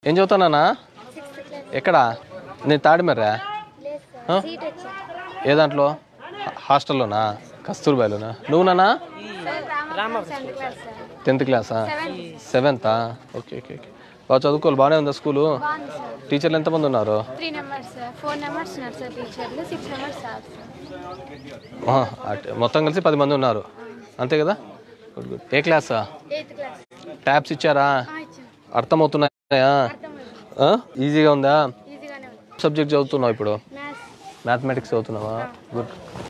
ఏం చదువుతానా sixth class ఎక్కడా నేను తాడిమర్రా లేదు ఆ? సార్ సీట్ వచ్చింది ఏ దాంట్లో హా- హాస్టల్లోనా కస్తూర్బాయ్లోనా నువ్వునా sir Rama seventh class sir tenth క్లాసా సెవెంత్ సెవెంతా ఓకే ఓకే ఓకే బాగా చదువుకోవాలి బాగానే ఉందా స్కూలు బాగుంది సార్ టీచర్లు ఎంతమంది ఉన్నారు three numbers sir four numbers ఉన్నారు సార్ టీచర్లు సిక్స్ నెంబర్స్ స్టాఫ్ సార్ ఆహా, అట్- మొత్తం కలిసి పది మంది ఉన్నారు అంతే కదా గుడ్ గుడ్ ఏ క్లాసా ఎయిత్ క్లాస్ ట్యాబ్స్ ఇచ్చారా ఇచ్చాం అర్థమవుతున్నాయా అర్థమైంది ఆ? ఈజీగా ఉందా ఈజీగానే ఉంది సబ్జెక్ట్ చదువుతున్నావు ఇప్పుడు మ్యాథ్స్ మ్యాథమెటిక్స్ చదువుతున్నావా గుడ్